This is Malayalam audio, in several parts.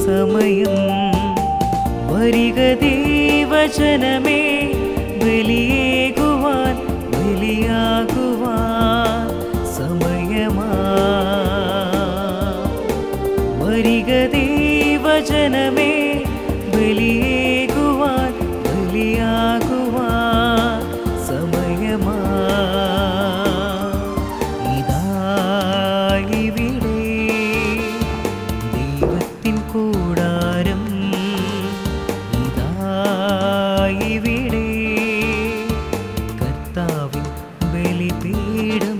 സമയം വരിക ദൈവജനമേ ബലിയേകുവാൻ ബലിയാകുവാൻ സമയമാ വരിക ദൈവജനമേ ബലിയേകുവാൻ ബലിയാകുവാൻ സമയമാ ഇതായിവിടെ ദൈവത്തിൻ കൂടാരം ഇതായിവിടെ കർത്താവിൻ ബലിപീഠം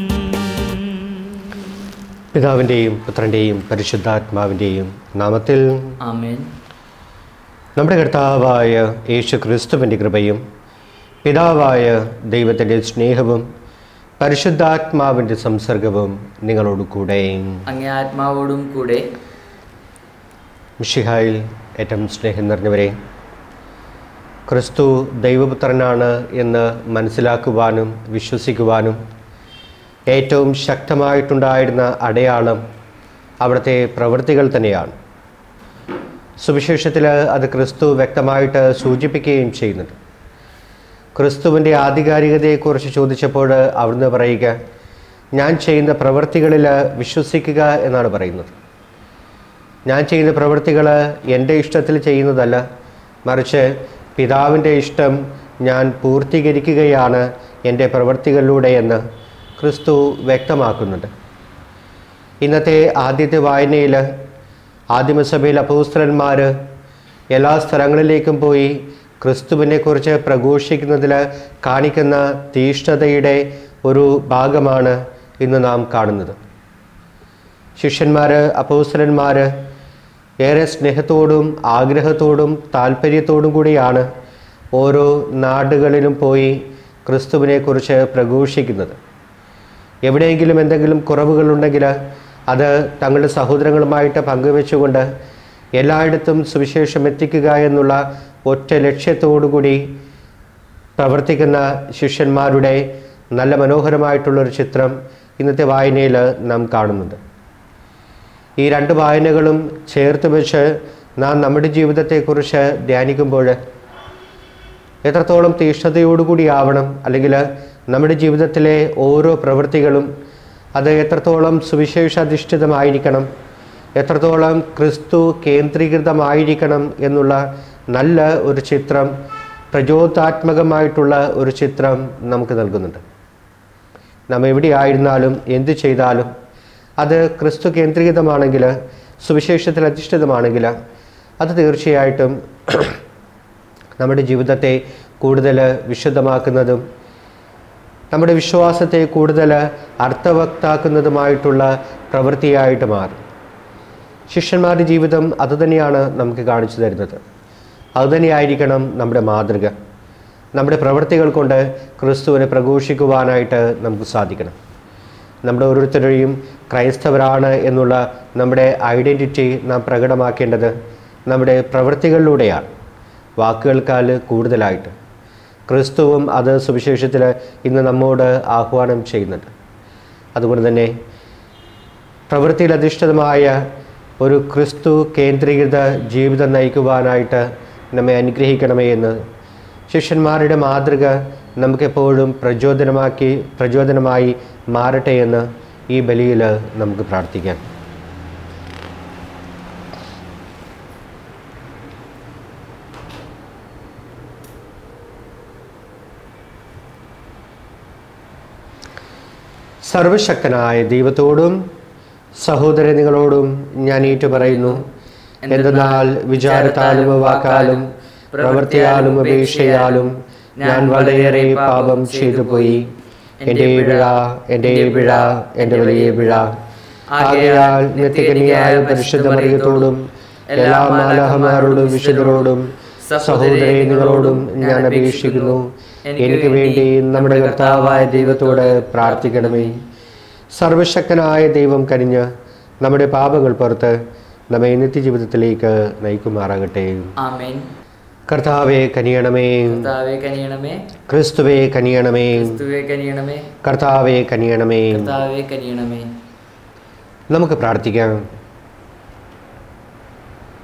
പിതാവിൻ്റെയും പുത്രൻ്റെയും പരിശുദ്ധാത്മാവിൻ്റെയും നാമത്തിൽ ആമേൻ നമ്മുടെ കർത്താവായ യേശു ക്രിസ്തുവിൻ്റെ കൃപയും പിതാവായ ദൈവത്തിൻ്റെ സ്നേഹവും പരിശുദ്ധാത്മാവിൻ്റെ സംസർഗവും നിങ്ങളോട് കൂടെ അങ്ങേ ആത്മാവോടും കൂടെ മിഷിഹായിൽ ഏറ്റവും സ്നേഹം നിറഞ്ഞവരെ ക്രിസ്തു ദൈവപുത്രനാണ് എന്ന് മനസ്സിലാക്കുവാനും വിശ്വസിക്കുവാനും ഏറ്റവും ശക്തമായിട്ടുണ്ടായിരുന്ന അടയാളം അവിടുത്തെ പ്രവൃത്തികൾ തന്നെയാണ് സുവിശേഷത്തിൽ അത് ക്രിസ്തു വ്യക്തമായിട്ട് സൂചിപ്പിക്കുകയും ചെയ്യുന്നുണ്ട് ക്രിസ്തുവിൻ്റെ ആധികാരികതയെക്കുറിച്ച് ചോദിച്ചപ്പോൾ അവിടുന്ന് പറയുക ഞാൻ ചെയ്യുന്ന പ്രവൃത്തികളിൽ വിശ്വസിക്കുക എന്നാണ് പറയുന്നത് ഞാൻ ചെയ്യുന്ന പ്രവൃത്തികൾ എൻ്റെ ഇഷ്ടത്തിൽ ചെയ്യുന്നതല്ല മറിച്ച് പിതാവിൻ്റെ ഇഷ്ടം ഞാൻ പൂർത്തീകരിക്കുകയാണ് എൻ്റെ പ്രവൃത്തികളിലൂടെ എന്ന് ക്രിസ്തു വ്യക്തമാക്കുന്നുണ്ട് ഇന്നത്തെ ആദ്യത്തെ വായനയിൽ ആദിമസഭയിൽ അപ്പോസ്തലന്മാർ എല്ലാ സ്ഥലങ്ങളിലേക്കും പോയി ക്രിസ്തുവിനെക്കുറിച്ച് പ്രഘോഷിക്കുന്നതിൽ കാണിക്കുന്ന തീഷ്ണതയുടെ ഒരു ഭാഗമാണ് ഇന്ന് നാം കാണുന്നത് ശിഷ്യന്മാർ അപ്പോസ്തലന്മാർ ഏറെ സ്നേഹത്തോടും ആഗ്രഹത്തോടും താല്പര്യത്തോടും കൂടിയാണ് ഓരോ നാടുകളിലും പോയി ക്രിസ്തുവിനെക്കുറിച്ച് പ്രഘോഷിക്കുന്നത് എവിടെയെങ്കിലും എന്തെങ്കിലും കുറവുകളുണ്ടെങ്കിൽ അത് തങ്ങളുടെ സഹോദരങ്ങളുമായിട്ട് പങ്കുവെച്ചുകൊണ്ട് എല്ലായിടത്തും സുവിശേഷം എത്തിക്കുക എന്നുള്ള ഒറ്റ ലക്ഷ്യത്തോടുകൂടി പ്രവർത്തിക്കുന്ന ശിഷ്യന്മാരുടെ നല്ല മനോഹരമായിട്ടുള്ളൊരു ചിത്രം ഇന്നത്തെ വായനയിൽ നാം കാണുന്നുണ്ട് ഈ രണ്ട് വായനകളും ചേർത്ത് വെച്ച് നാം നമ്മുടെ ജീവിതത്തെക്കുറിച്ച് ധ്യാനിക്കുമ്പോൾ എത്രത്തോളം തീഷ്ണതയോടുകൂടി ആവണം അല്ലെങ്കിൽ നമ്മുടെ ജീവിതത്തിലെ ഓരോ പ്രവൃത്തികളും അത് എത്രത്തോളം സുവിശേഷാധിഷ്ഠിതമായിരിക്കണം എത്രത്തോളം ക്രിസ്തു കേന്ദ്രീകൃതമായിരിക്കണം എന്നുള്ള നല്ല ഒരു ചിത്രം പ്രചോദാത്മകമായിട്ടുള്ള ഒരു ചിത്രം നമുക്ക് നൽകുന്നുണ്ട് നാം എവിടെയായിരുന്നാലും എന്ത് ചെയ്താലും അത് ക്രിസ്തു കേന്ദ്രീകൃതമാണെങ്കിൽ സുവിശേഷത്തിൽ അധിഷ്ഠിതമാണെങ്കിൽ അത് തീർച്ചയായിട്ടും നമ്മുടെ ജീവിതത്തെ കൂടുതൽ വിശുദ്ധമാക്കുന്നതും നമ്മുടെ വിശ്വാസത്തെ കൂടുതൽ അർത്ഥവക്താക്കുന്നതുമായിട്ടുള്ള പ്രവൃത്തിയായിട്ട് മാറും ശിഷ്യന്മാരുടെ ജീവിതം അതുതന്നെയാണ് നമുക്ക് കാണിച്ചു തരുന്നത് അതുതന്നെയായിരിക്കണം നമ്മുടെ മാതൃക നമ്മുടെ പ്രവൃത്തികൾ കൊണ്ട് ക്രിസ്തുവിനെ പ്രഘോഷിക്കുവാനായിട്ട് നമുക്ക് സാധിക്കണം നമ്മുടെ ഓരോരുത്തരുടെയും ക്രൈസ്തവരാണ് എന്നുള്ള നമ്മുടെ ഐഡൻറ്റിറ്റി നാം പ്രകടമാക്കേണ്ടത് നമ്മുടെ പ്രവൃത്തികളിലൂടെയാണ് വാക്കുകൾക്കാൽ കൂടുതലായിട്ട് ക്രിസ്തുവും അത് സുവിശേഷത്തിൽ ഇന്ന് നമ്മോട് ആഹ്വാനം ചെയ്യുന്നുണ്ട് അതുകൊണ്ട് തന്നെ പ്രവൃത്തിയിൽ അധിഷ്ഠിതമായ ഒരു ക്രിസ്തു കേന്ദ്രീകൃത ജീവിതം നയിക്കുവാനായിട്ട് നമ്മെ അനുഗ്രഹിക്കണമേ എന്ന് ശിഷ്യന്മാരുടെ മാതൃക നമുക്കെപ്പോഴും പ്രചോദനമാക്കി പ്രചോദനമായി മാറട്ടെ എന്ന് ഈ ബലിയിൽ നമുക്ക് പ്രാർത്ഥിക്കാം സർവശക്തനായ ദൈവത്തോടും സഹോദര നിങ്ങളോടും ഞാൻ ഏറ്റു പറയുന്നു എന്തെന്നാൽ വിചാരത്താലും വാക്കാലും പ്രവൃത്തിയാലും അപേക്ഷയാലും ഞാൻ വളരെയേറെ പാപം ചെയ്തു പോയി എൻ്റെ പിഴ എൻ്റെ പിഴ എൻ്റെ വലിയ പിഴ ആകയാൽ നിത്യകനിയായ പരിശുദ്ധ മറിയത്തോടും എല്ലാ മാലഹമാരോടും വിശുദ്ധരോടും സഹോദരി നിങ്ങളോടും ഞാൻ അപേക്ഷിക്കുന്നു എനിക്ക് വേണ്ടി നമ്മുടെ കർത്താവായ ദൈവത്തോട് പ്രാർത്ഥിക്കണമേ സർവശക്തനായ ദൈവം കനിഞ്ഞ് നമ്മുടെ പാപങ്ങൾ പുറത്ത് നമ്മെ നിത്യജീവിതത്തിലേക്ക് നയിക്കുമാറാകട്ടെ ആമേൻ കർത്താവെ കനിയണമേ കർത്താവെ കനിയണമേ ക്രിസ്തുവെ കനിയണമേ ക്രിസ്തുവെ കനിയണമേ കർത്താവെ കനിയണമേ കർത്താവെ കനിയണമേ നമുക്ക് പ്രാർത്ഥിക്കാം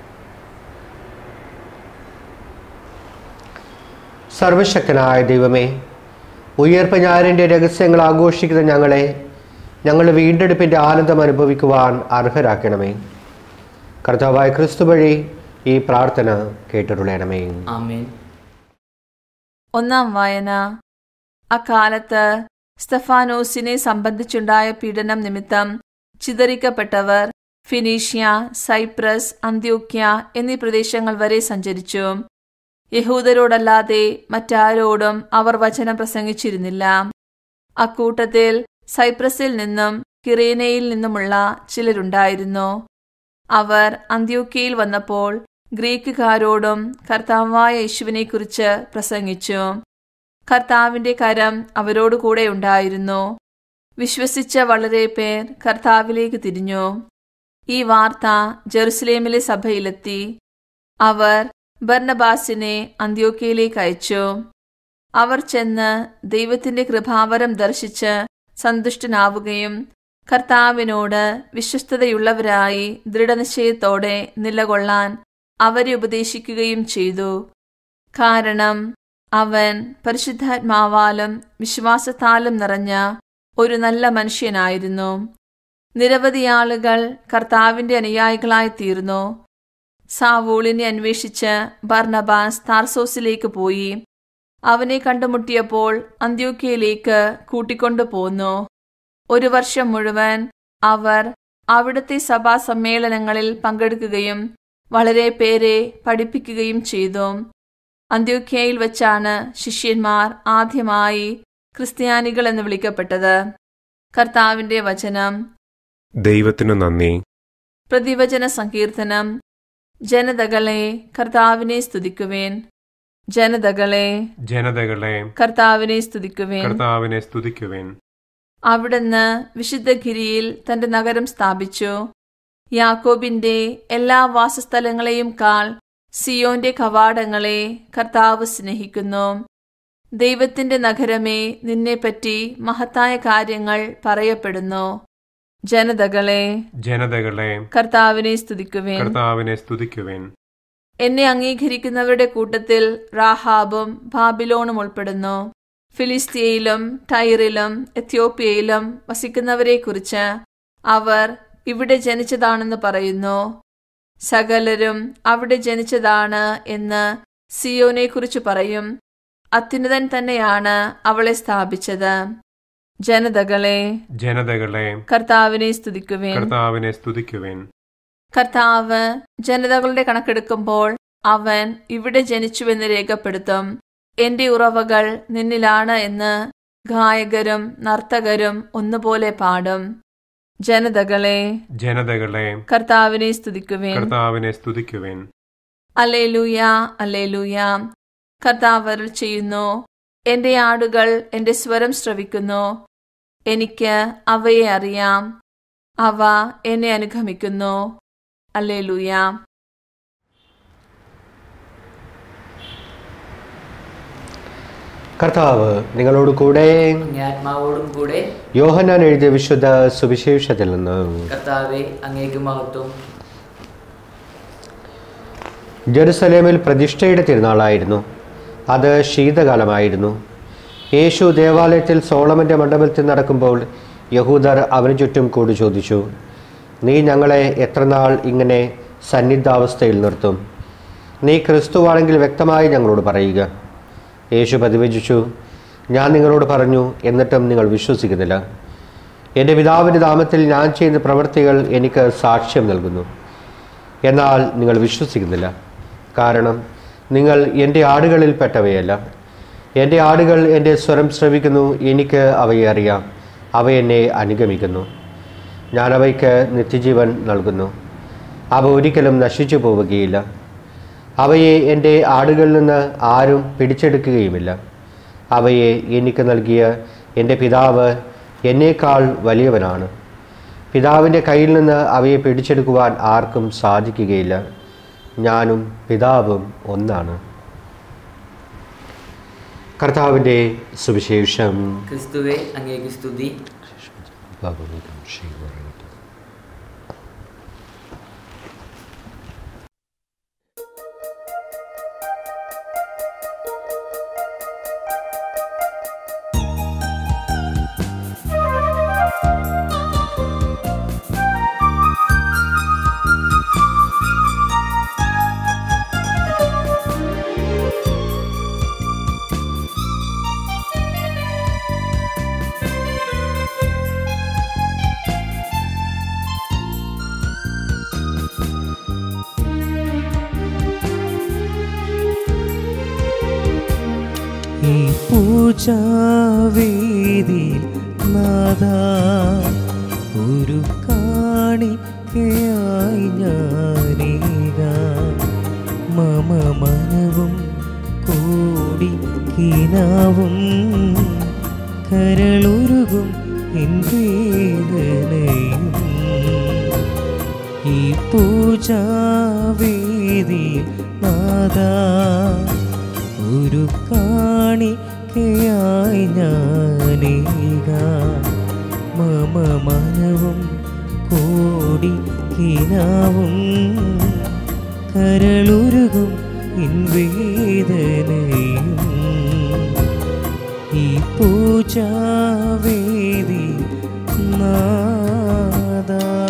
സർവശക്തനായ ദൈവമേ ഉയർപ്പ് ഞാനിൻ്റെ രഹസ്യങ്ങൾ ആഘോഷിക്കുന്ന ഞങ്ങളെ ഞങ്ങളുടെ വീണ്ടെടുപ്പിൻ്റെ ആനന്ദം അനുഭവിക്കുവാൻ അർഹരാക്കണമേ കർത്താവായ ക്രിസ്തു വഴി ഈ പ്രാർത്ഥന കേട്ടിട്ടുള്ളണമേ ആമേൻ ഒന്നാം വായന അക്കാലത്ത് സ്തഫാനോസിനെ സംബന്ധിച്ചുണ്ടായ പീഡനം നിമിത്തം ചിതറിക്കപ്പെട്ടവർ ഫിനീഷ്യ സൈപ്രസ് അന്ത്യോക്യ എന്നീ പ്രദേശങ്ങൾ വരെ സഞ്ചരിച്ചു യഹൂദരോടല്ലാതെ മറ്റാരോടും അവർ വചനം പ്രസംഗിച്ചിരുന്നില്ല അക്കൂട്ടത്തിൽ സൈപ്രസിൽ നിന്നും കിറേനയിൽ നിന്നുമുള്ള ചിലരുണ്ടായിരുന്നു അവർ അന്ത്യോക്യയിൽ വന്നപ്പോൾ ഗ്രീക്കുകാരോടും കർത്താവായ യേശുവിനെക്കുറിച്ച് പ്രസംഗിച്ചു കർത്താവിന്റെ കരം അവരോട് കൂടെ ഉണ്ടായിരുന്നു വിശ്വസിച്ച വളരെ പേർ കർത്താവിലേക്ക് തിരിഞ്ഞു ഈ വാർത്ത ജെറുസലേമിലെ സഭയിലെത്തി അവർ ബർണബാസിനെ അന്ത്യോക്കയിലേക്ക് അയച്ചു അവർ ചെന്ന് ദൈവത്തിന്റെ കൃപാവരം ദർശിച്ച് സന്തുഷ്ടനാവുകയും കർത്താവിനോട് വിശ്വസ്തതയുള്ളവരായി ദൃഢനിശ്ചയത്തോടെ നിലകൊള്ളാൻ അവരെ ഉപദേശിക്കുകയും ചെയ്തു കാരണം അവൻ പരിശുദ്ധാത്മാവാലും വിശ്വാസത്താലും നിറഞ്ഞ ഒരു നല്ല മനുഷ്യനായിരുന്നു നിരവധി ആളുകൾ കർത്താവിന്റെ അനുയായികളായി തീർന്നു സാവൂളിനെ അന്വേഷിച്ച് ബർണബാസ് താർസോസിലേക്ക് പോയി അവനെ കണ്ടുമുട്ടിയപ്പോൾ അന്ത്യോക്യയിലേക്ക് കൂട്ടിക്കൊണ്ടു പോന്നു ഒരു വർഷം മുഴുവൻ അവർ അവിടുത്തെ സഭാ സമ്മേളനങ്ങളിൽ പങ്കെടുക്കുകയും വളരെ പേരെ പഠിപ്പിക്കുകയും ചെയ്തു അന്ത്യോക്യയിൽ വെച്ചാണ് ശിഷ്യന്മാർ ആദ്യമായി ക്രിസ്ത്യാനികൾ എന്ന് വിളിക്കപ്പെട്ടത് കർത്താവിന്റെ വചനം ദൈവത്തിനു നന്ദി പ്രതിവചന സങ്കീർത്തനം ജനതകളെ കർത്താവിനെ സ്തുതിക്കുവേൻ ജനതകളെ ജനതകളെ കർത്താവിനെ സ്തുതിക്കുവേൻ കർത്താവിനെ സ്തുതിക്കുവേൻ അവിടുന്ന് വിശുദ്ധഗിരിയിൽ തന്റെ നഗരം സ്ഥാപിച്ചു യാക്കോബിന്റെ എല്ലാ വാസസ്ഥലങ്ങളെയും കാൾ സിയോന്റെ കവാടങ്ങളെ കർത്താവ് സ്നേഹിക്കുന്നു ദൈവത്തിന്റെ നഗരമേ നിന്നെപ്പറ്റി മഹത്തായ കാര്യങ്ങൾ പറയപ്പെടുന്നു ജനതകളെ ജനതകളെ കർത്താവിനെ സ്തുതിക്കുവേൻ കർത്താവിനെ സ്തുതിക്കുവേൻ എന്നെ അംഗീകരിക്കുന്നവരുടെ കൂട്ടത്തിൽ റാഹാബും ബാബിലോണും ഉൾപ്പെടുന്നു ഫിലിസ്തീയയിലും ടൈറിലും എത്യോപ്യയിലും വസിക്കുന്നവരെക്കുറിച്ച് അവർ ഇവിടെ ജനിച്ചതാണെന്ന് പറയുന്നു സകലരും അവിടെ ജനിച്ചതാണ് എന്ന് സിയോനെക്കുറിച്ച് പറയും അത്യുന്നതൻ തന്നെയാണ് അവളെ സ്ഥാപിച്ചത് ജനതകളെ ജനതകളെ കർത്താവിനെ സ്തുതിക്കുവേൻ കർത്താവിനെ സ്തുതിക്കുവേൻ കർത്താവ് ജനതകളുടെ കണക്കെടുക്കുമ്പോൾ അവൻ ഇവിടെ ജനിച്ചുവെന്ന് രേഖപ്പെടുത്തും എന്റെ ഉറവകൾ നിന്നിലാണ് എന്ന് ഗായകരും നർത്തകരും ഒന്നുപോലെ പാടും ജനതകളെ ജനതകളെ കർത്താവിനെ സ്തുതിക്കുവേൻ കർത്താവിനെ സ്തുതിക്കുവേൻ അലേലൂയ അലേലൂയ കർത്താവ് അരുൾ ചെയ്യുന്നു എന്റെ ആടുകൾ എന്റെ സ്വരം ശ്രവിക്കുന്നു എനിക്ക് അവയെ അറിയാം അവ എന്നെ അനുഗമിക്കുന്നു അല്ലേലൂയ കർത്താവ് നിങ്ങളോട് കൂടെ അങ്ങേ ആത്മാവോടും കൂടെ യോഹന്നാൻ എഴുതിയ വിശുദ്ധ സുവിശേഷത്തിൽ നിന്ന് കർത്താവെ അങ്ങേക്ക് മഹത്വം ജെറുസലേമിൽ പ്രതിഷ്ഠയുടെ തിരുനാളായിരുന്നു അത് ശീതകാലമായിരുന്നു യേശു ദേവാലയത്തിൽ സോളമൻ്റെ മണ്ഡപത്തിൽ നടക്കുമ്പോൾ യഹൂദർ അവന് ചുറ്റും കൂടി ചോദിച്ചു നീ ഞങ്ങളെ എത്രനാൾ ഇങ്ങനെ സന്നിഗ്ധാവസ്ഥയിൽ നിർത്തും നീ ക്രിസ്തുവാണെങ്കിൽ വ്യക്തമായി ഞങ്ങളോട് പറയുക യേശു പ്രതിവചിച്ചു ഞാൻ നിങ്ങളോട് പറഞ്ഞു എന്നിട്ടും നിങ്ങൾ വിശ്വസിക്കുന്നില്ല എൻ്റെ പിതാവിൻ്റെ നാമത്തിൽ ഞാൻ ചെയ്യുന്ന പ്രവൃത്തികൾ എനിക്ക് സാക്ഷ്യം നൽകുന്നു എന്നാൽ നിങ്ങൾ വിശ്വസിക്കുന്നില്ല കാരണം നിങ്ങൾ എൻ്റെ ആടുകളിൽ പെട്ടവയല്ല എൻ്റെ ആടുകൾ എൻ്റെ സ്വരം ശ്രവിക്കുന്നു എനിക്ക് അവയെ അറിയാം അവ എന്നെ അനുഗമിക്കുന്നു ഞാൻ അവയ്ക്ക് നിത്യജീവൻ നൽകുന്നു അവ ഒരിക്കലും നശിച്ചു പോവുകയില്ല അവയെ എൻ്റെ ആടുകളിൽ നിന്ന് ആരും പിടിച്ചെടുക്കുകയുമില്ല അവയെ എനിക്ക് നൽകിയ എൻ്റെ പിതാവ് എന്നേക്കാൾ വലിയവനാണ് പിതാവിൻ്റെ കയ്യിൽ നിന്ന് അവയെ പിടിച്ചെടുക്കുവാൻ ആർക്കും സാധിക്കുകയില്ല ഞാനും പിതാവും ഒന്നാണ് കർത്താവിൻ്റെ സുവിശേഷം ക്രിസ്തുവെ അങ്ങേക്ക് സ്തുതി ഭഗവതും ശ്രീവരവും. പൂജാവേദിയിൽ നാദ ഒരു കാണിക്കയായി ഞാനീക മമ മനവും കൂടി കിനാവും കരളുരുകും എൻ വേദനയും ഈ പൂജാവേദിയിൽ നാദ ഒരു കാണിക്കയായി ഞാനീക മമ മനവും കോടി കിനാവും കരളുരുകും ഇൻ വേദനയും ഈ പൂജാവേദി നാദ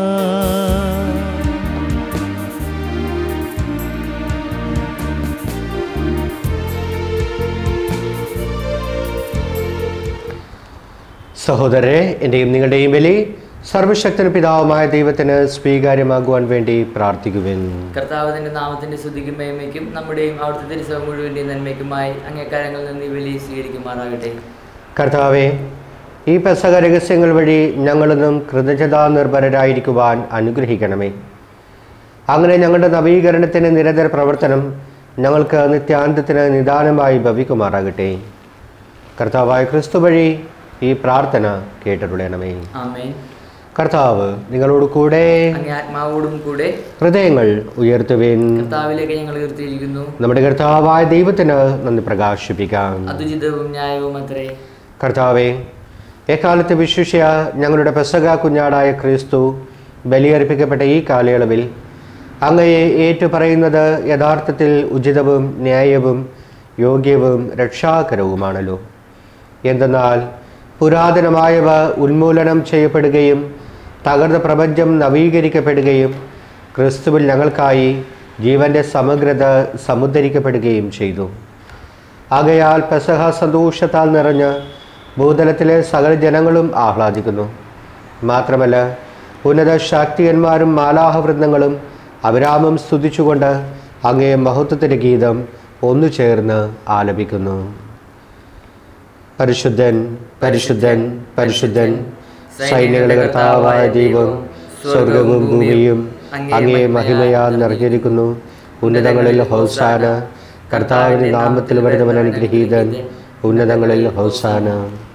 സഹോദരരെ എൻ്റെയും നിങ്ങളുടെയും ബലി സർവശക്തന പിതാവുമായ ദൈവത്തിന് സ്വീകാര്യമാകുവാൻ വേണ്ടി പ്രാർത്ഥിക്കുവിൻ കർത്താവിന്റെ നാമത്തിന്റെ സ്തുതിക്കും മേന്മയ്ക്കും നമ്മുടെയും അവിടുത്തെ തിരുസഭ മുഴുവന്റെയും നന്മയ്ക്കുമായി അങ്ങേക്കാരങ്ങളിൽ നിന്ന് ഈ ബലി സ്വീകരിക്കുമാറാകട്ടെ കർത്താവെ ഈ പെസക രഹസ്യങ്ങൾ വഴി ഞങ്ങളൊന്നും കൃതജ്ഞതാ നിർഭരരായിരിക്കുവാൻ അനുഗ്രഹിക്കണമേ അങ്ങനെ ഞങ്ങളുടെ നവീകരണത്തിന് നിരന്തര പ്രവർത്തനം ഞങ്ങൾക്ക് നിത്യാന്തത്തിന് നിദാനമായി ഭവിക്കുമാറാകട്ടെ കർത്താവായ ക്രിസ്തു വഴി ഈ പ്രാർത്ഥന കേട്ടിട്ടുള്ളണമേ ആമേൻ കർത്താവ് നിങ്ങളോട് കൂടെ അങ്ങേ ആത്മാവോടും കൂടെ ഹൃദയങ്ങൾ ഉയർത്തുവിൻ കർത്താവിലേക്ക് ഞങ്ങൾ ഉയർത്തിയിരിക്കുന്നു നമ്മുടെ കർത്താവായ ദൈവത്തിന് നന്ദി പ്രകാശിപ്പിക്കാം അതുചിതവും ന്യായവും അത്രേ കർത്താവെ എക്കാലത്ത് വിശിഷ്യ ഞങ്ങളുടെ പെസക കുഞ്ഞാടായ ക്രിസ്തു ബലിയർപ്പിക്കപ്പെട്ട ഈ കാലയളവിൽ അങ്ങയെ ഏറ്റുപറയുന്നത് യഥാർത്ഥത്തിൽ ഉചിതവും ന്യായവും യോഗ്യവും രക്ഷാകരവുമാണല്ലോ എന്തെന്നാൽ പുരാതനമായവ ഉന്മൂലനം ചെയ്യപ്പെടുകയും തകർന്ന പ്രപഞ്ചം നവീകരിക്കപ്പെടുകയും ക്രിസ്തുവിൽ ഞങ്ങൾക്കായി ജീവന്റെ സമഗ്രത സമുദ്ധരിക്കപ്പെടുകയും ചെയ്തു ആകയാൽ പെസഹ സന്തോഷത്താൽ നിറഞ്ഞ് ഭൂതലത്തിലെ സകല ജനങ്ങളും ആഹ്ലാദിക്കുന്നു മാത്രമല്ല ഉന്നത ശാക്തിയന്മാരും മാലാഹവൃന്ദങ്ങളും അവിരാമം സ്തുതിച്ചുകൊണ്ട് അങ്ങേ മഹത്വത്തിൻ്റെ ഗീതം ഒന്നു ചേർന്ന് ആലപിക്കുന്നു പരിശുദ്ധൻ പരിശുദ്ധൻ പരിശുദ്ധൻ സൈന്യങ്ങളുടെ കർത്താവായ ദൈവം സ്വർഗവും ഭൂമിയും അങ്ങേ മഹിമയാൽ നിറഞ്ഞിരിക്കുന്നു ഉന്നതങ്ങളിൽ ഹൗസാന കർത്താവിന്റെ നാമത്തിൽ വരുന്നവൻ അനുഗ്രഹീതൻ ഉന്നതങ്ങളിൽ ഹൗസാന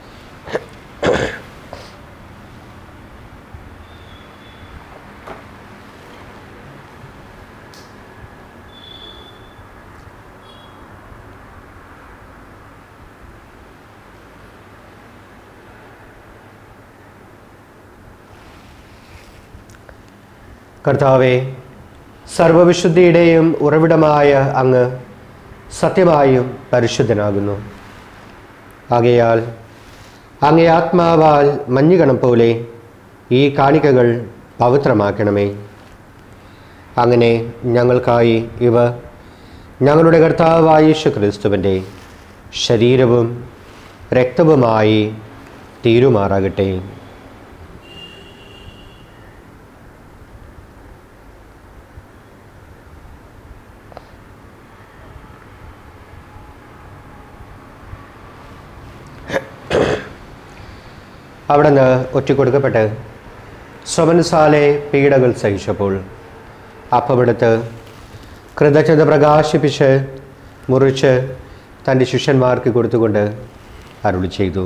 കർത്താവെ സർവവിശുദ്ധിയുടെയും ഉറവിടമായ അങ്ങ് സത്യമായും പരിശുദ്ധനാകുന്നു ആകയാൽ അങ്ങേ ആത്മാവാൽ മഞ്ഞുകണം പോലെ ഈ കാണിക്കകൾ പവിത്രമാക്കണമേ അങ്ങനെ ഞങ്ങൾക്കായി ഇവ ഞങ്ങളുടെ കർത്താവായ യേശു ക്രിസ്തുവിൻ്റെ ശരീരവും രക്തവുമായി തീരുമാറാകട്ടെ അവിടെ നിന്ന് ഒറ്റിക്കൊടുക്കപ്പെട്ട് സ്വമനസാലെ പീഡകൾ സഹിച്ചപ്പോൾ അപ്പമെടുത്ത് കൃതജ്ഞത പ്രകാശിപ്പിച്ച് മുറിച്ച് തൻ്റെ ശിഷ്യന്മാർക്ക് കൊടുത്തുകൊണ്ട് അരുളി ചെയ്തു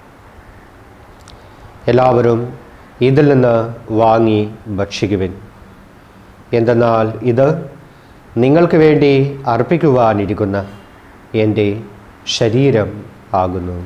എല്ലാവരും ഇതിൽ നിന്ന് വാങ്ങി ഭക്ഷിക്കുവിൻ എന്തെന്നാൽ ഇത് നിങ്ങൾക്ക് വേണ്ടി അർപ്പിക്കുവാനിരിക്കുന്ന എൻ്റെ ശരീരം ആകുന്നു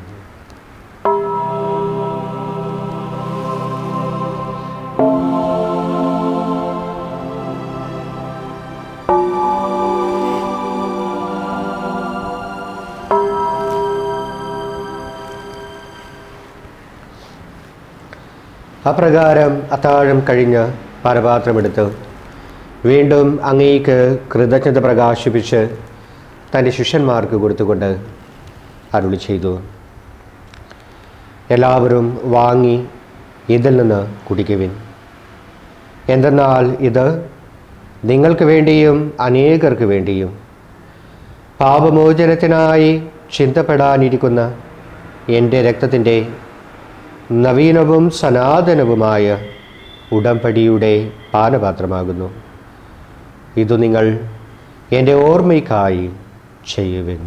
അപ്രകാരം അത്താഴം കഴിഞ്ഞ് പാനപാത്രമെടുത്ത് വീണ്ടും അങ്ങേക്ക് കൃതജ്ഞത പ്രകാശിപ്പിച്ച് തൻ്റെ ശിഷ്യന്മാർക്ക് കൊടുത്തുകൊണ്ട് അരുളി ചെയ്തു എല്ലാവരും വാങ്ങി ഇതിൽ നിന്ന് കുടിക്കുവിൻ എന്തെന്നാൽ ഇത് നിങ്ങൾക്ക് വേണ്ടിയും അനേകർക്ക് വേണ്ടിയും പാപമോചനത്തിനായി ചിന്തപ്പെടാനിരിക്കുന്ന എൻ്റെ രക്തത്തിൻ്റെ നവീനവും സനാതനവുമായ ഉടമ്പടിയുടെ പാനപാത്രമാകുന്നു ഇതു നിങ്ങൾ എൻ്റെ ഓർമ്മയ്ക്കായി ചെയ്യുവിൻ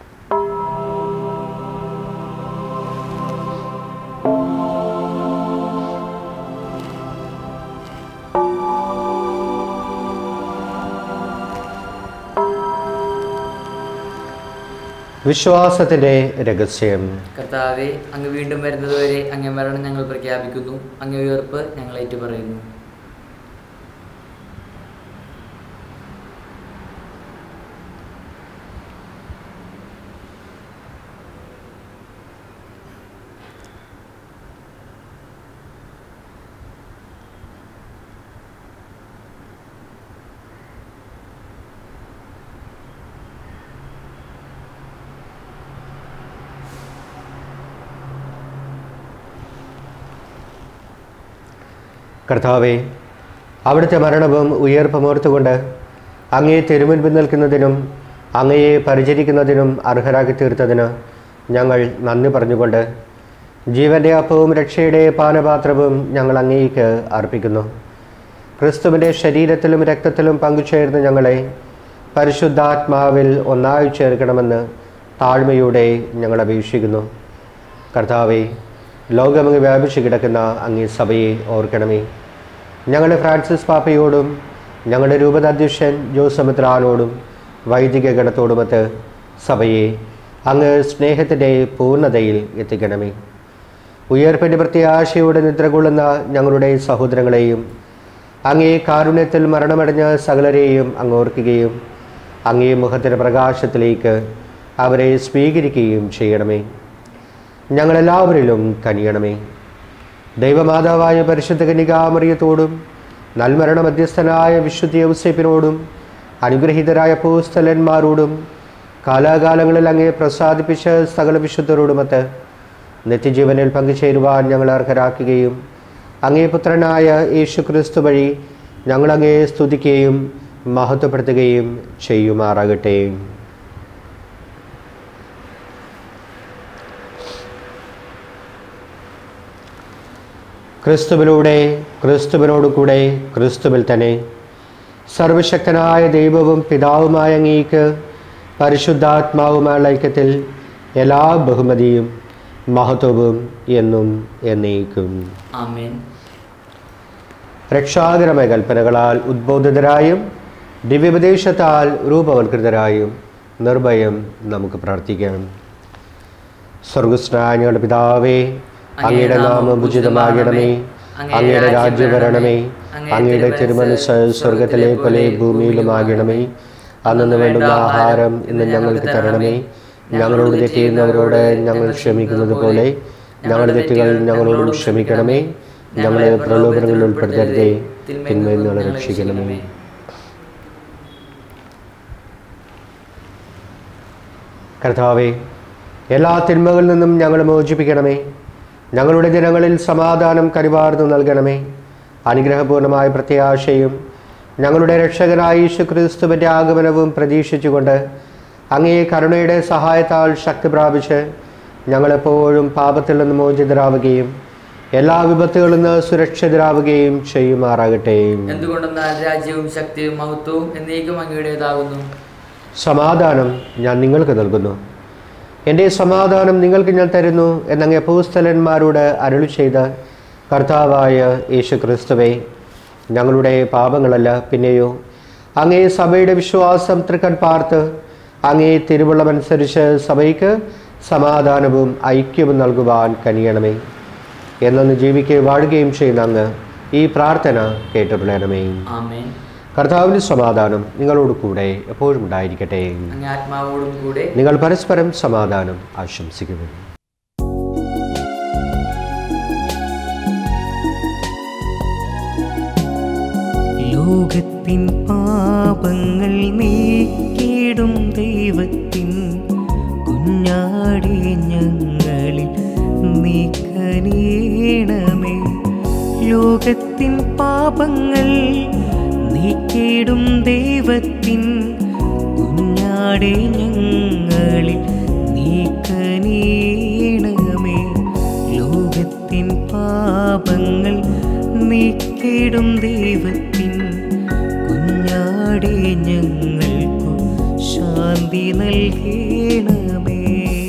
വിശ്വാസത്തിൻ്റെ രഹസ്യം കർത്താവെ അങ്ങ് വീണ്ടും വരുന്നതുവരെ അങ്ങേ മരണം ഞങ്ങൾ പ്രഖ്യാപിക്കുന്നു അങ്ങേ ഉയർപ്പ് ഞങ്ങൾ ഏറ്റുപറയുന്നു കർത്താവെ അവിടുത്തെ മരണവും ഉയർപ്പും ഓർത്തുകൊണ്ട് അങ്ങയെ തിരുമുൻപിൽ നിൽക്കുന്നതിനും അങ്ങയെ പരിചരിക്കുന്നതിനും അർഹരാക്കി തീർത്തതിന് ഞങ്ങൾ നന്ദി പറഞ്ഞുകൊണ്ട് ജീവൻ്റെ അപ്പവും രക്ഷയുടെ പാനപാത്രവും ഞങ്ങൾ അങ്ങേക്ക് അർപ്പിക്കുന്നു ക്രിസ്തുവിൻ്റെ ശരീരത്തിലും രക്തത്തിലും പങ്കുചേർന്ന് ഞങ്ങളെ പരിശുദ്ധാത്മാവിൽ ഒന്നായി ചേർക്കണമെന്ന് താഴ്മയോടെ ഞങ്ങൾ അപേക്ഷിക്കുന്നു കർത്താവെ ലോകമങ്ങ് വ്യാപിച്ചു കിടക്കുന്ന അങ്ങേ സഭയെ ഓർക്കണമേ ഞങ്ങളുടെ ഫ്രാൻസിസ് പാപ്പയോടും ഞങ്ങളുടെ രൂപതാധ്യക്ഷൻ ജോസമിത്രാനോടും വൈദിക ഗണത്തോടുമൊത്ത് സഭയെ അങ്ങ് സ്നേഹത്തിൻ്റെ പൂർണ്ണതയിൽ എത്തിക്കണമേ ഉയർപ്പിൻ്റെ പ്രത്യാശയോടെ നിദ്രകൊള്ളുന്ന ഞങ്ങളുടെ സഹോദരങ്ങളെയും അങ്ങേ കാരുണ്യത്തിൽ മരണമടഞ്ഞ സകലരെയും അങ്ങ് ഓർക്കുകയും അങ്ങേ മുഖത്തിൻ്റെ പ്രകാശത്തിലേക്ക് അവരെ സ്വീകരിക്കുകയും ചെയ്യണമേ ഞങ്ങളെല്ലാവരിലും കനിയണമേ ദൈവമാതാവായ പരിശുദ്ധ കന്യകാമറിയത്തോടും നൽമരണ മധ്യസ്ഥനായ വിശുദ്ധ യൗസേപ്പിനോടും അനുഗ്രഹീതരായ പൂസ്ഥലന്മാരോടും കാലാകാലങ്ങളിൽ അങ്ങേ പ്രസാദിപ്പിച്ച സകല വിശുദ്ധരോടുമൊത്ത് നിത്യജീവനിൽ പങ്കുചേരുവാൻ ഞങ്ങൾ അർഹരാക്കുകയും അങ്ങേ പുത്രനായ യേശു ക്രിസ്തു വഴി ഞങ്ങളങ്ങേ സ്തുതിക്കുകയും മഹത്വപ്പെടുത്തുകയും ചെയ്യുമാറാകട്ടെ ക്രിസ്തുവിലൂടെ ക്രിസ്തുവിനോട് കൂടെ ക്രിസ്തുവിൽ തന്നെ സർവശക്തനായ ദൈവവും പിതാവുമായ അങ്ങേക്ക് പരിശുദ്ധാത്മാവുമായുള്ള ഐക്യത്തിൽ എല്ലാ ബഹുമതിയും മഹത്വവും എന്നും എന്നേക്കും ആമേൻ രക്ഷാകരമായ കൽപ്പനകളാൽ ഉദ്ബോധിതരായും ദിവ്യോപദേശത്താൽ രൂപവൽകൃതരായും നിർഭയം നമുക്ക് പ്രാർത്ഥിക്കാം സ്വർഗസ്നായ ഞങ്ങളുടെ പിതാവേ അങ്ങയുടെ നാമം ഉചിതമാകണമേ അങ്ങയുടെ രാജ്യം വരണമേ അങ്ങയുടെ തിരുമനസ് സ്വർഗത്തിലെ പോലെ ഭൂമിയിലുമാകണമേ അന്നു വേണ്ടുന്ന ആഹാരം ഇന്ന് ഞങ്ങൾക്ക് തരണമേ ഞങ്ങളോട് തെറ്റിയുന്നവരോട് ഞങ്ങൾ ക്ഷമിക്കുന്നത് പോലെ ഞങ്ങളുടെ തെറ്റുകൾ ഞങ്ങളോടും ക്ഷമിക്കണമേ ഞങ്ങളെ പ്രലോഭനങ്ങളിൽ ഉൾപ്പെടുത്തരുതേ തിന്മയിൽ നിന്ന് രക്ഷിക്കണമേ കർത്താവേ എല്ലാ തിന്മകളിൽ നിന്നും ഞങ്ങൾ മോചിപ്പിക്കണമേ ഞങ്ങളുടെ ദിനങ്ങളിൽ സമാധാനം കരുവാർന്നു നൽകണമേ അനുഗ്രഹപൂർണമായ പ്രത്യാശയും ഞങ്ങളുടെ രക്ഷകനായ യേശു ക്രിസ്തുവിൻ്റെ ആഗമനവും പ്രതീക്ഷിച്ചുകൊണ്ട് അങ്ങേ കരുണയുടെ സഹായത്താൽ ശക്തി പ്രാപിച്ച് ഞങ്ങളെപ്പോഴും പാപത്തിൽ നിന്ന് മോചിതരാവുകയും എല്ലാ വിപത്തുകളിൽ നിന്ന് സുരക്ഷിതരാവുകയും ചെയ്യുമാറാകട്ടെ എന്തുകൊണ്ടെന്നാൽ രാജ്യവും ശക്തിയും മഹത്വവും എന്നേക്കും അങ്ങയുടേതാകുന്നു സമാധാനം ഞാൻ നിങ്ങൾക്ക് നൽകുന്നു എൻ്റെ സമാധാനം നിങ്ങൾക്ക് ഞാൻ തരുന്നു എന്നങ്ങ് അപ്പോസ്തലന്മാരോട് അരുളി ചെയ്ത കർത്താവായ യേശു ക്രിസ്തുവേ ഞങ്ങളുടെ പാപങ്ങളല്ല പിന്നെയോ അങ്ങേ സഭയുടെ വിശ്വാസം തൃക്കൺ പാർത്ത് അങ്ങേ തിരുവുള്ളമനുസരിച്ച് സഭയ്ക്ക് സമാധാനവും ഐക്യവും നൽകുവാൻ കനിയണമേ എന്നൊന്ന് ജീവിക്കുകയും വാഴുകയും ചെയ്യുന്ന അങ്ങ് ഈ പ്രാർത്ഥന കേട്ടുപിള്ളണമേ ആമേൻ കർത്താവിൻ്റെ സമാധാനം നിങ്ങളോട് കൂടെ എപ്പോഴും ഉണ്ടായിരിക്കട്ടെ അങ്ങേ ആത്മാവോടും കൂടെ നിങ്ങൾ പരസ്പരം സമാധാനം ആശംസിക്കുന്നു ലോകത്തിൻ പാപങ്ങൾ നീക്കിടും ദൈവത്തിൻ കുഞ്ഞാടി ഞങ്ങളിൽ നീക്കനീണമേ ലോകത്തിൻ പാപങ്ങൾ നീക്കിടും ദൈവത്തിൻ കുഞ്ഞാടി ഞങ്ങളിൽ നീക്കനീണമേ പാപങ്ങൾ നീക്കിടും ദൈവത്തിൻ കുഞ്ഞാടെ ഞങ്ങൾക്കു ശാന്തി നൽകണമേ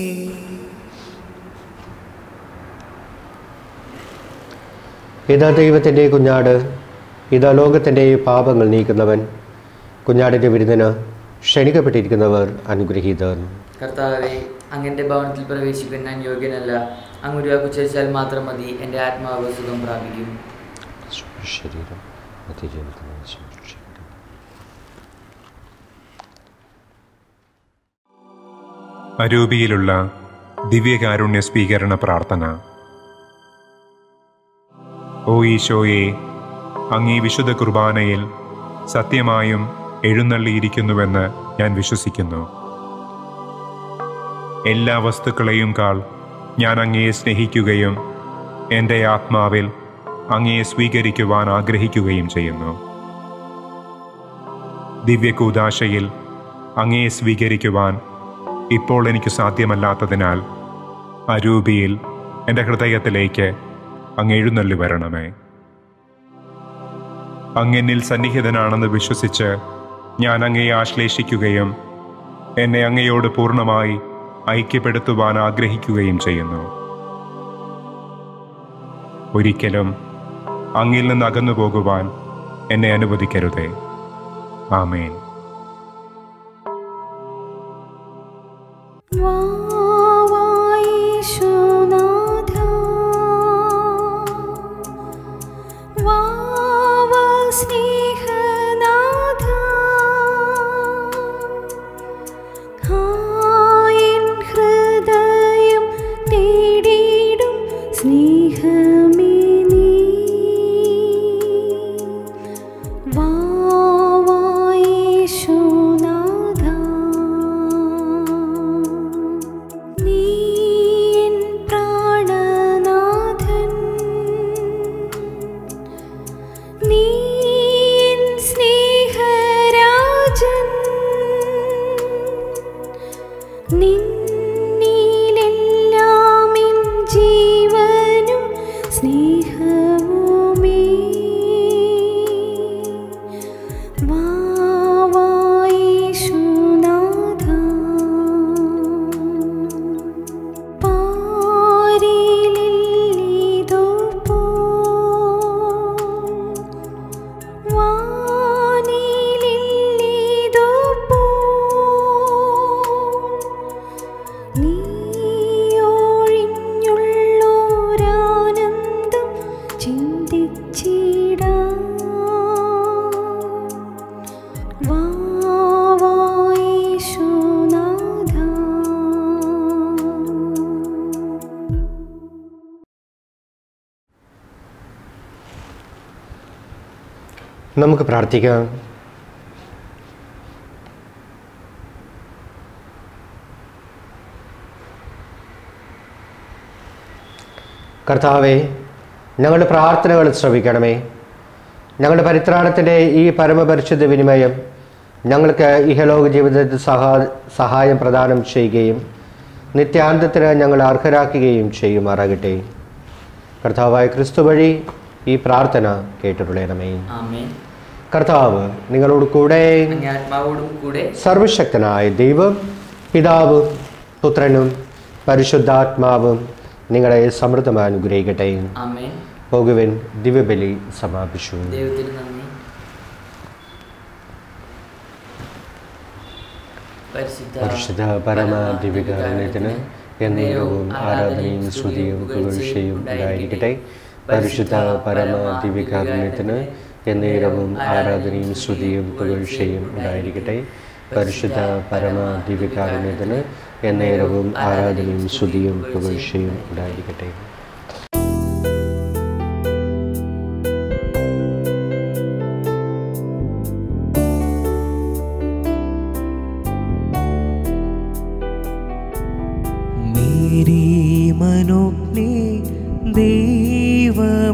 ഇതാ ദൈവത്തിൻ്റെ കുഞ്ഞാട് ഇതാ ലോകത്തിൻ്റെ പാപങ്ങൾ നീക്കുന്നവൻ കുഞ്ഞാടിൻ്റെ വിരുന്നിന് ക്ഷണിക്കപ്പെട്ടിരിക്കുന്നവർ അനുഗ്രഹീതർ കർത്താവെ അങ്ങന്റെ ഭവനത്തിൽ പ്രവേശിക്കാൻ ഞാൻ യോഗ്യനല്ല അങ്ങ് ഒരു വാക്കുച്ചരിച്ചാൽ മാത്രം മതി എൻ്റെ ആത്മാവ് സുഖം പ്രാപിക്കും ശരീരം നിത്യജീവിതത്തിന് സംരക്ഷിക്കട്ടെ. അരൂപിയിലുള്ള ദിവ്യകാരുണ്യ സ്വീകരണ പ്രാർത്ഥന ഓ ഈശോയെ അങ്ങീ വിശുദ്ധ കുർബാനയിൽ സത്യമായും എഴുന്നള്ളിയിരിക്കുന്നുവെന്ന് ഞാൻ വിശ്വസിക്കുന്നു എല്ലാ വസ്തുക്കളെയും കാൾ ഞാൻ അങ്ങയെ സ്നേഹിക്കുകയും എൻ്റെ ആത്മാവിൽ അങ്ങയെ സ്വീകരിക്കുവാൻ ആഗ്രഹിക്കുകയും ചെയ്യുന്നു ദിവ്യകൂദാശയിൽ അങ്ങയെ സ്വീകരിക്കുവാൻ ഇപ്പോൾ എനിക്ക് സാധ്യമല്ലാത്തതിനാൽ അരൂപിയിൽ എൻ്റെ ഹൃദയത്തിലേക്ക് അങ്ങ് എഴുന്നള്ളി വരണമേ അങ്ങെന്നിൽ സന്നിഹിതനാണെന്ന് വിശ്വസിച്ച് ഞാൻ അങ്ങയെ ആശ്ലേഷിക്കുകയും എന്നെ അങ്ങയോട് പൂർണ്ണമായി ഐക്യപ്പെടുത്തുവാൻ ആഗ്രഹിക്കുകയും ചെയ്യുന്നു ഒരിക്കലും അങ്ങിൽ നിന്ന് അകന്നു പോകുവാൻ എന്നെ അനുവദിക്കരുതേ ആമേൻ വാവായേശുനാഥ വാവാ സ്നേഹനാഥ ഹായൻ ഹൃദയം തേടിയിടും സ്നേഹമേ നീ വാവായേശുനാഥ നീ എൻ പ്രാണനാഥൻ നീ എൻ സ്നേഹരാജൻ നിന്നിലെല്ലാം എൻ ജീവനും സ്നേഹവുമേ വാവായേശുനാഥ പാരിലില്ലിതോ പോ വാനിലില്ലിതോ പോ നീയൊഴിഞ്ഞുള്ളോരാനന്ദം ചിന്തിച്ചിടാ വാവായേശുനാഥ നമുക്ക് പ്രാർത്ഥിക്കാം കർത്താവെ ഞങ്ങളുടെ പ്രാർത്ഥനകൾ ശ്രവിക്കണമേ ഞങ്ങളുടെ പരിത്രാണത്തിൻ്റെ ഈ പരമപരിശുദ്ധ വിനിമയം ഞങ്ങൾക്ക് ഇഹലോക ജീവിതത്തിൽ സഹാ സഹായം പ്രദാനം ചെയ്യുകയും നിത്യാന്തത്തിന് ഞങ്ങൾ അർഹരാക്കുകയും ചെയ്യുമാറാകട്ടെ കർത്താവായ ക്രിസ്തു വഴി ഈ പ്രാർത്ഥന കേട്ടുകൊള്ളണമേ ആമേൻ കർത്താവ് നിങ്ങളോട് കൂടെ അങ്ങേ ആത്മാവോടും കൂടെ സർവശക്തനായ ദൈവം പിതാവും പുത്രനും പരിശുദ്ധാത്മാവും നിങ്ങളെ സമൃദ്ധമായി അനുഗ്രഹിക്കട്ടെ ആമേൻ പോകുവിൻ ദിവ്യബലി സമാപിച്ചു ദൈവത്തിന് നന്ദി പരിശുദ്ധ പരിശുദ്ധ പരമ ദിവ്യകാരുണ്യത്തിന് എന്നേരവും ആരാധനയും സ്തുതിയും പുകഴ്ചയും ഉണ്ടായിരിക്കട്ടെ പരിശുദ്ധ പരമ ദിവ്യകാരുണ്യത്തിന് എന്നേരവും ആരാധനയും സ്തുതിയും പുകഴ്ചയും ഉണ്ടായിരിക്കട്ടെ പരിശുദ്ധ പരമ ദിവ്യകാരുണ്യത്തിന് എന്നേരവും ആരാധനയും സ്തുതിയും പുകഴ്ചയും ഉണ്ടായിരിക്കട്ടെ മേരി മനോജ്ഞേ ദൈവമാതാവേ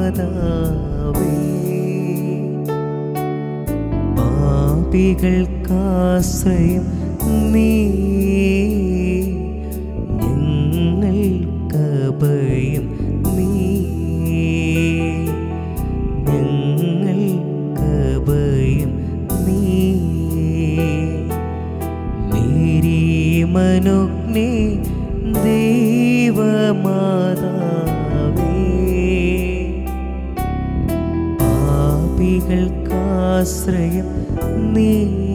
പാപികൾക്കാശ്രയം നീ ഞങ്ങൾക്കഭയം നീ മനോജ്ഞേ ദൈവമാതാവേ പാപികൾക്കാശ്രയം നീ